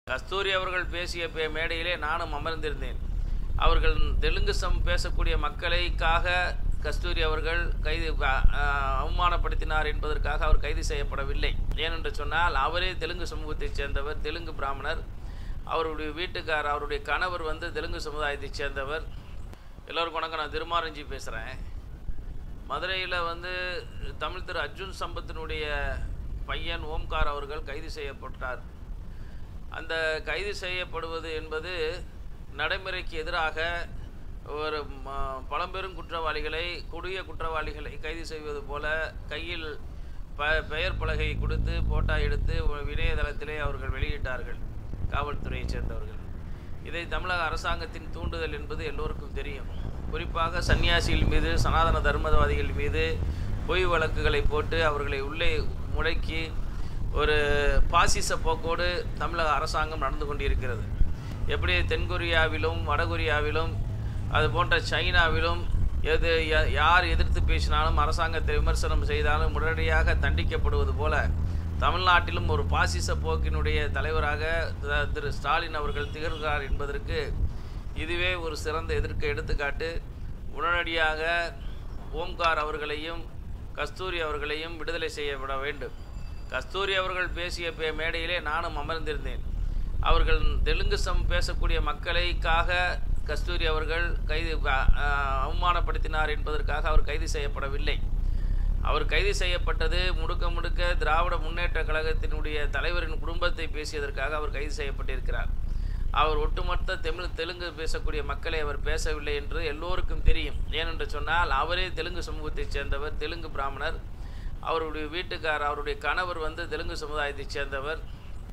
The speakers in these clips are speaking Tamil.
கஸ்தூரி அவர்கள் பேசிய பே- மேடையிலே நானும் அமர்ந்திருந்தேன் அவர்கள் தெலுங்கு சம் பேசக்கூடிய மக்களைக்காக கஸ்தூரி அவர்கள் கைது அ- அ- அவமானப்படுத்தினார் என்பதற்காக அவர் கைது செய்யப்படவில்லை ஏனென்று சொன்னால் அவரே தெலுங்கு சமூகத்தைச் சேர்ந்தவர் தெலுங்கு பிராமணர் அவருடைய வீட்டுக்கார் அவருடைய கணவர் வந்து தெலுங்கு சமுதாயத்தைச் சேர்ந்தவர் எல்லோருக்கும் வணக்கம் நான் திருமாரஞ்சி பேசுகிறேன் மதுரையில் வந்து தமிழ் திரு அர்ஜுன் சம்பத்தினுடைய பையன் ஓம்கார் அவர்கள் கைது செய்யப்பட்டார் அந்த கைது செய்யப்படுவது என்பது நடைமுறைக்கு எதிராக ஒரு ம- பழம்பெரும் குற்றவாளிகளை கொடிய குற்றவாளிகளை கைது செய்வது போல கையில் ப பெயர் பலகை கொடுத்து போட்டா எடுத்து ஒரு இணையதளத்திலே அவர்கள் வெளியிட்டார்கள் காவல்துறையைச் சேர்ந்தவர்கள் இதை தமிழக அரசாங்கத்தின் தூண்டுதல் என்பது எல்லோருக்கும் தெரியும் குறிப்பாக சன்னியாசிகள் மீது சனாதன தர்மவாதிகள் மீது பொய் வழக்குகளை போட்டு அவர்களை உள்ளே முடக்கி ஒரு பாசிச போக்கோடு தமிழக அரசாங்கம் நடந்து கொண்டிருக்கிறது எப்படி தென்கொரியாவிலும் வடகொரியாவிலும் அது போன்ற சைனாவிலும் எது ய- யார் எதிர்த்து பேசினாலும் அரசாங்கத்தை விமர்சனம் செய்தாலும் உடனடியாக தண்டிக்கப்படுவது போல தமிழ்நாட்டிலும் ஒரு பாசிச போக்கினுடைய தலைவராக த- திரு ஸ்டாலின் அவர்கள் திகழ்கிறார் என்பதற்கு இதுவே ஒரு சிறந்த எதிர்க்க எடுத்துக்காட்டு உடனடியாக ஓம்கார் அவர்களையும் கஸ்தூரி அவர்களையும் விடுதலை செய்யப்பட வேண்டும் கஸ்தூரி அவர்கள் பேசிய பே- மேடையிலே நானும் அமர்ந்திருந்தேன் அவர்கள் தெலுங்கு சம் பேசக்கூடிய மக்களைக்காக கஸ்தூரி அவர்கள் கைது அ- அ- அவமானப்படுத்தினார் என்பதற்காக அவர் கைது செய்யப்படவில்லை அவர் கைது செய்யப்பட்டது முழுக்க முழுக்க திராவிட முன்னேற்ற கழகத்தினுடைய தலைவரின் குடும்பத்தை பேசியதற்காக அவர் கைது செய்யப்பட்டிருக்கிறார் அவர் ஒட்டுமொத்த தமிழ் தெலுங்கு பேசக்கூடிய மக்களை அவர் பேசவில்லை என்று எல்லோருக்கும் தெரியும் ஏனென்று சொன்னால் அவரே தெலுங்கு சமூகத்தைச் சேர்ந்தவர் தெலுங்கு பிராமணர் அவருடைய வீட்டுக்கார் அவருடைய கணவர் வந்து தெலுங்கு சமுதாயத்தைச் சேர்ந்தவர்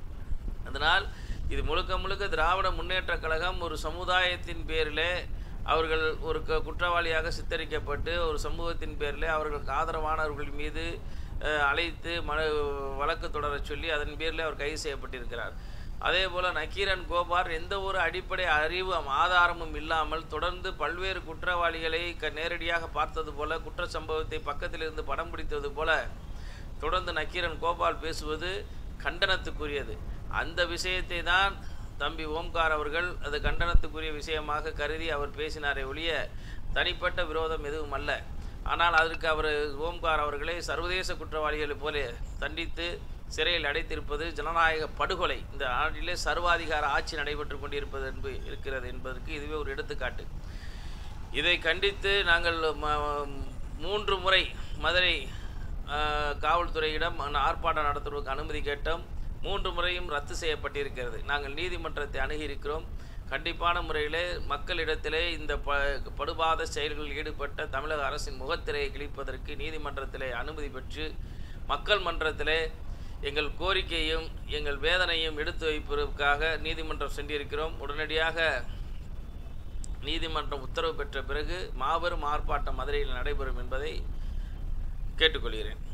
அதனால் இது முழுக்க முழுக்க திராவிட முன்னேற்ற கழகம் ஒரு சமுதாயத்தின் பேரிலே அவர்கள் ஒரு க- குற்றவாளியாக சித்தரிக்கப்பட்டு ஒரு சமூகத்தின் பேரில் அவர்களுக்கு ஆதரவானவர்கள் மீது அஹ், அழைத்து மனு வழக்கு தொடரச் சொல்லி அதன் பேரில் அவர் கைது செய்யப்பட்டிருக்கிறார் அதே போல் நக்கீரன் கோபார் எந்த ஒரு அடிப்படை அறிவு ஆதாரமும் இல்லாமல் தொடர்ந்து பல்வேறு குற்றவாளிகளை க நேரடியாக பார்த்தது போல குற்ற சம்பவத்தை பக்கத்தில் இருந்து படம் பிடித்தது போல தொடர்ந்து நக்கீரன் கோபால் பேசுவது கண்டனத்துக்குரியது அந்த விஷயத்தை தான் தம்பி ஓம்கார் அவர்கள் அது கண்டனத்துக்குரிய விஷயமாக கருதி அவர் பேசினாரே ஒழிய தனிப்பட்ட விரோதம் எதுவும் அல்ல ஆனால் அதற்கு அவர் ஓம்கார் அவர்களை சர்வதேச குற்றவாளிகளைப் போல தண்டித்து சிறையில் அடைத்திருப்பது ஜனநாயக படுகொலை இந்த நாட்டிலே சர்வாதிகார ஆட்சி நடைபெற்று கொண்டிருப்பது என்பது இருக்கிறது என்பதற்கு இதுவே ஒரு எடுத்துக்காட்டு இதை கண்டித்து நாங்கள் ம- மூன்று முறை மதுரை அஹ், காவல்துறையிடம் ஆர்ப்பாட்டம் நடத்துவதற்கு அனுமதி கேட்டோம் மூன்று முறையும் ரத்து செய்யப்பட்டிருக்கிறது நாங்கள் நீதிமன்றத்தை அணுகியிருக்கிறோம் கண்டிப்பான முறையிலே மக்களிடத்திலே இந்த ப படுபாத செயல்களில் ஈடுபட்ட தமிழக அரசின் முகத்திரையை கிழிப்பதற்கு நீதிமன்றத்திலே அனுமதி பெற்று மக்கள் மன்றத்திலே எங்கள் கோரிக்கையும் எங்கள் வேதனையும் எடுத்து வைப்பதற்காக நீதிமன்றம் சென்றிருக்கிறோம் உடனடியாக நீதிமன்றம் உத்தரவு பெற்ற பிறகு மாபெரும் ஆர்ப்பாட்டம் மதுரையில் நடைபெறும் என்பதை கேட்டுக்கொள்கிறேன்